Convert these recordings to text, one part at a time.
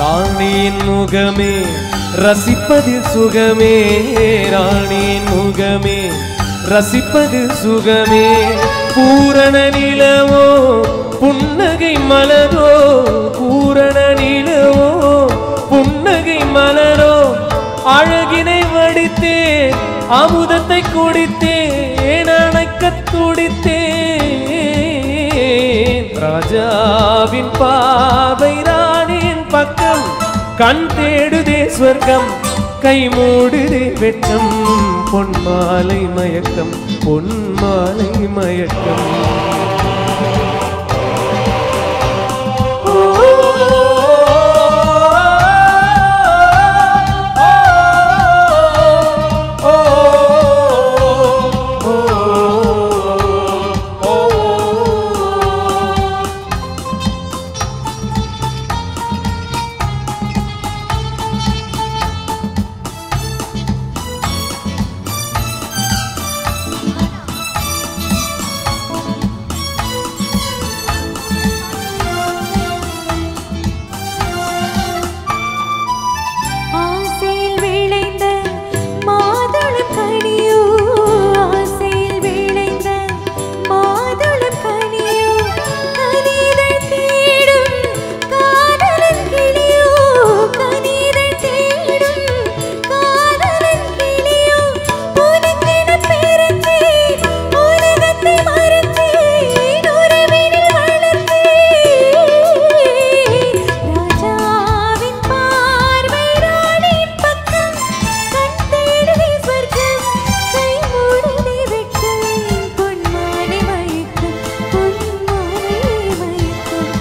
ராணியின் முகமே ரசிப்பதில் சுகமே ராணியின் முகமே ரசிப்பதில் சுகமே பூரண நிலவோ புன்னகை மலரோ பூரண நிலவோ புன்னகை மலரோ அழகினை வடித்தே அமுதத்தை குடித்தேன் அணைக்கத் துடித்தேன் ராஜாவின் பாவை ராணியின் பக்கம் கண் தேடுதே ஸ்வர்க்கம் கை மூடுதே வெட்கம் பொன்மாலை மயக்கம் பொன்மாலை மயக்கம் ஆசையில் விளைந்த மாதுளம் கனியோ ஆசையில் விளைந்த மாதுளம் கனியோ கனிதழ் தேடும் காதலன் கிளியோ கனிதழ் தேடும் காதலன் கிளியோ உனக்கென பிறந்தேன் உலகத்தை மறந்தேன் உறவினில் வளர்ந்தேன் ராஜாவின் பார்வை ராணியின் பக்கம் கண் தேடுதே சொர்க்கம் கை மூடுதே வெட்கம் பொன்மாலை மயக்கம் பொன்மாலை மயக்கம்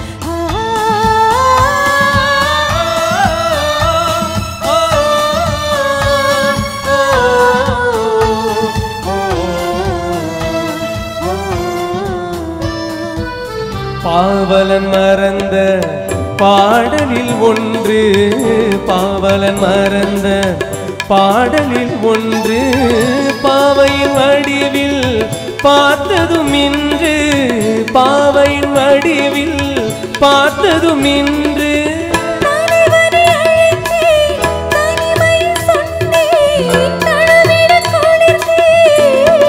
பாவலன் மறந்த பாடலில் ஒன்று பாவலன் மறந்த பாடலில் ஒன்று பாவையின் வடிவில் பார்த்ததும் இன்று பாவையின் வடிவில் பார்த்ததும் இன்று தலைவனை அழைத்தேன் தனிமையில் சொன்னேன் தழுவிட குளிர்ந்தேன்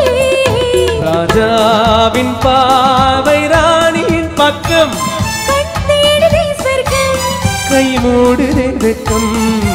ராஜாவின் பாவை ராணியின் பக்கம் கண் தேடுதே சொர்க்கம் கை மூடுதே வெட்கம்